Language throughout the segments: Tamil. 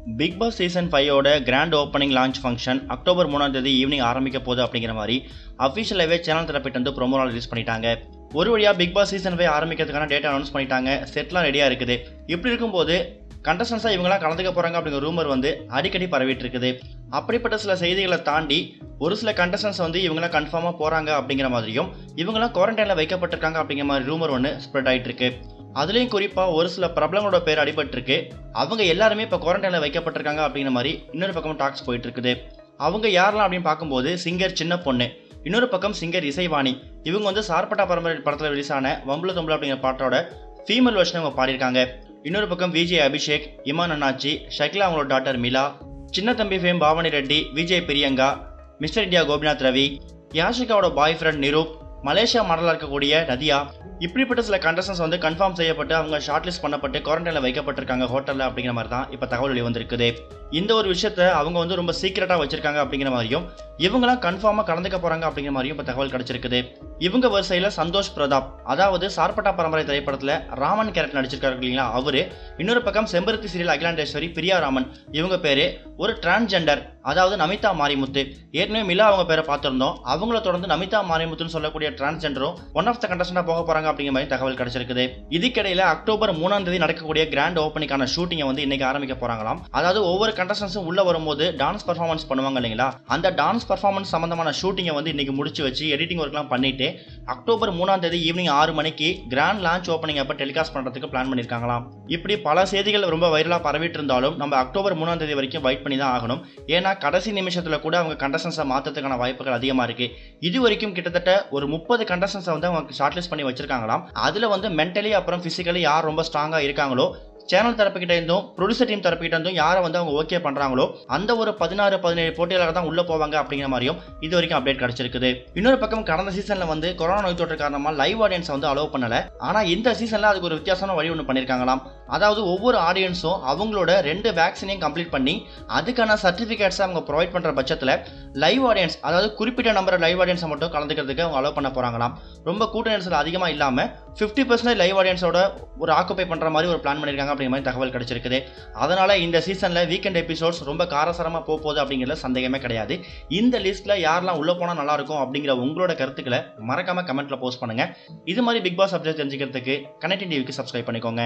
பிக் பாஸ் சீசன் ஃபைவோட grand opening launch function October மூணாம் தேதி ஈவினிங் ஆரம்பிக்க போகுது அப்படிங்கிற மாதிரி அஃபிஷியலாகவே சேனல் தரப்பிட்டு வந்து ப்ரோமோ ரிலீஸ் பண்ணிட்டாங்க ஒரு வழியாக பிக் பாஸ் சீசன் ஃபைவ் ஆரம்பிக்கிறதுக்கான டேட் அனௌன்ஸ் பண்ணிட்டாங்க செட்லாம் ரெடியாக இருக்குது இப்படி இருக்கும்போது கண்டஸ்டன்ஸாக இவங்களாம் கலந்துக்க போகிறாங்க அப்படிங்கிற ரூமர் வந்து அடிக்கடி பரவிட்டு இருக்குது அப்படிப்பட்ட சில செய்திகளை தாண்டி ஒரு சில கண்டஸ்டன்ஸ் வந்து இவங்களாம் கன்ஃபார்மாக போகிறாங்க அப்படிங்கிற மாதிரியும் இவங்களாம் குவாரண்டைனில் வைக்கப்பட்டிருக்காங்க அப்படிங்கிற மாதிரி ரூமர் ஒன்று ஸ்ப்ரெட் ஆகிட்டு இருக்கு அதுலேயும் குறிப்பாக ஒரு சில பிரபலங்களோட பேர் அடிபட்டிருக்கு அவங்க எல்லாருமே இப்போ குவாரண்டைனில் வைக்கப்பட்டிருக்காங்க அப்படிங்கிற மாதிரி இன்னொரு பக்கம் டாக்ஸ் போயிட்டு இருக்குது அவங்க யாரெல்லாம் அப்படின்னு பார்க்கும்போது சிங்கர் சின்ன பொண்ணு இன்னொரு பக்கம் சிங்கர் இசைவாணி இவங்க வந்து சார்பட்டா பரம்பரை படத்தில் ரிலீஸ் ஆன வம்புல தொம்புல அப்படிங்கிற பாட்டோட ஃபீமேல் வெர்ஷன் அவங்க பாடியிருக்காங்க இன்னொரு பக்கம் விஜய் அபிஷேக் இமான் அண்ணாச்சி ஷக்லா அவங்களோட daughter Mila Chinna Thambi fame Pavani Reddy Vijay Priyanka Mister India Gopinath Ravi யாஷிகாவோட பாய் ஃப்ரெண்ட் நிரூப் மலேசியா மாடலாக இருக்கக்கூடிய நதியா இப்படிப்பட்ட சில கண்டஸ்டன்ஸ் வந்து கன்ஃபார்ம் செய்யப்பட்டு அவங்க ஷார்ட் லிஸ்ட் பண்ணப்பட்டு குவாரண்டைனில் வைக்கப்பட்டிருக்காங்க ஹோட்டலில் அப்படிங்கிற மாதிரி தான் இப்போ தகவல் வெளிவந்திருக்குது இந்த ஒரு விஷயத்த அவங்க வந்து ரொம்ப சீக்கிரட்டாக வச்சிருக்காங்க அப்படிங்கிற மாதிரியும் இவங்களாம் கன்ஃபார்மாக கலந்துக்க போகிறாங்க அப்படிங்கிற மாதிரியும் இப்போ தகவல் கிடைச்சிருக்குது இவங்க வரிசையில் சந்தோஷ் பிரதாப் அதாவது சார்பட்டா பரம்பரை திரைப்படத்தில் ராமன் கேரக்டர் நடிச்சிருக்காரு இல்லைங்களா அவரு இன்னொரு பக்கம் செம்பருத்தி சீரியல் அகிலாண்டேஸ்வரி பிரியா ராமன் இவங்க பேரு ஒரு டிரான்ஸ்ஜெண்டர் அதாவது நமிதா மாரிமுத்து ஏற்கனவே மிலா அவங்க பேரை பார்த்துருந்தோம் அவங்கள தொடர்ந்து நமிதா மாரிமுத்துன்னு சொல்லக்கூடிய டிரான்ஸ்ஜெண்டரும் ஒன் ஆஃப் த கண்டஸ்டண்டாக போக போறாங்க அப்படிங்கிற மாதிரி தகவல் கிடைச்சிருக்குது இதுக்கிடையில அக்டோபர் மூணாம் தேதி நடக்கக்கூடிய கிராண்ட் ஓப்பனிங்கான ஷூட்டிங்கை வந்து இன்னைக்கு ஆரம்பிக்க போறாங்களாம் அதாவது ஒவ்வொரு கண்டஸ்டன்ஸும் உள்ள வரும்போது டான்ஸ் பர்ஃபார்மன்ஸ் பண்ணுவாங்க இல்லைங்களா அந்த டான்ஸ் பர்ஃபார்மன்ஸ் சம்பந்தமான ஷூட்டிங்கை வந்து இன்னைக்கு முடிச்சு வச்சு எடிட்டிங் ஒர்க்லாம் பண்ணிட்டு அக்டோபர் மூணாம் தேதி ஈவினிங் ஆறு மணிக்கு கிராண்ட் லான்ச் ஓப்பனிங் அப்போ டெலிகாஸ்ட் பண்றதுக்கு பிளான் பண்ணியிருக்காங்களாம் இப்படி பல செய்திகள் ரொம்ப வைரலாக பரவிட்டு இருந்தாலும் நம்ம அக்டோபர் மூணாம் தேதி வரைக்கும் வெயிட் பண்ணி தான் ஆகணும் ஏன்னா கடைசி நிமிஷத்தில் கூட அவங்க கண்டஸ்டன்ஸை மாற்றத்துக்கான வாய்ப்புகள் அதிகமாக இருக்கு இது வரைக்கும் கிட்டத்தட்ட ஒரு முப்பது கண்டஸ்டன்ஸை வந்து அவங்க ஷார்ட் லிஸ்ட் பண்ணி வச்சிருக்காங்களாம் அதில் வந்து மென்டலி அப்புறம் ஃபிசிக்கலி யார் ரொம்ப ஸ்ட்ராங்காக இருக்காங்களோ சேனல் தரப்புக்கிட்ட இருந்தும் ப்ரொடியூசர் டீம் தரப்புக்கிட்ட இருந்தும் யாரை வந்து அவங்க ஓகே பண்ணுறாங்களோ அந்த ஒரு பதினாறு பதினேழு போட்டியாளர் தான் உள்ளே போவாங்க அப்படிங்கிற மாதிரியும் இது வரைக்கும் அப்டேட் கிடைச்சிருக்குது இன்னொரு பக்கம் கடந்த சீசனில் வந்து கொரோனா நோய் தொற்று காரணமாக லைவ் ஆடியன்ஸை வந்து அலோவ் பண்ணலை ஆனால் இந்த சீசனில் அதுக்கு ஒரு வித்தியாசமான வழி ஒன்று பண்ணியிருக்காங்களாம் அதாவது ஒவ்வொரு ஆடியன்ஸும் அவங்களோட ரெண்டு வேக்சினையும் கம்ப்ளீட் பண்ணி அதுக்கான சர்டிஃபிகேட்ஸை அவங்க ப்ரொவைட் பண்ணுற பட்சத்தில் லைவ் ஆடியன்ஸ் அதாவது குறிப்பிட்ட நம்பர் லைவ் ஆடியன்ஸை மட்டும் கலந்துக்கிறதுக்கு அவங்க அலோவ் பண்ண போகிறாங்களாம் ரொம்ப கூட்ட நெரிசல் அதிகமாக இல்லாமல் ஃபிஃப்டி பர்சன்டேஜ் லைவ் ஆடியன்ஸோட ஒரு ஆக்குப்பை பண்ணுற மாதிரி ஒரு பிளான் பண்ணியிருக்காங்க அப்படிங்கிற மாதிரி தகவல் கிடைச்சிருக்குது அதனால் இந்த சீசனில் வீக்கெண்ட் எபிசோட்ஸ் ரொம்ப காரசாரமாக போக போகுது அப்படிங்கிறதுல சந்தேகமே கிடையாது இந்த லிஸ்ட்டில் யாரெல்லாம் உள்ளே போனால் நல்லாயிருக்கும் அப்படிங்கிற உங்களோட கருத்துக்களை மறக்காமல் கமெண்ட்டில் போஸ்ட் பண்ணுங்கள் இது மாதிரி பிக் பாஸ் அப்டேட் தெரிஞ்சுக்கிறதுக்கு கனெக்டிங் டிவிக்கு சப்ஸ்கிரைப் பண்ணிக்கோங்க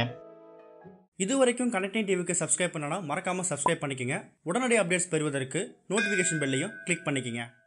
இது வரைக்கும் கனெக்டிங் டிவிக்கு சப்ஸ்கிரைப் பண்ணனா மறக்காமல் சப்ஸ்கிரைப் பண்ணிக்கங்க உடனடி அப்டேட்ஸ் பெறுவதற்கு நோட்டிஃபிகேஷன் பெல்லையும் கிளிக் பண்ணிக்கங்க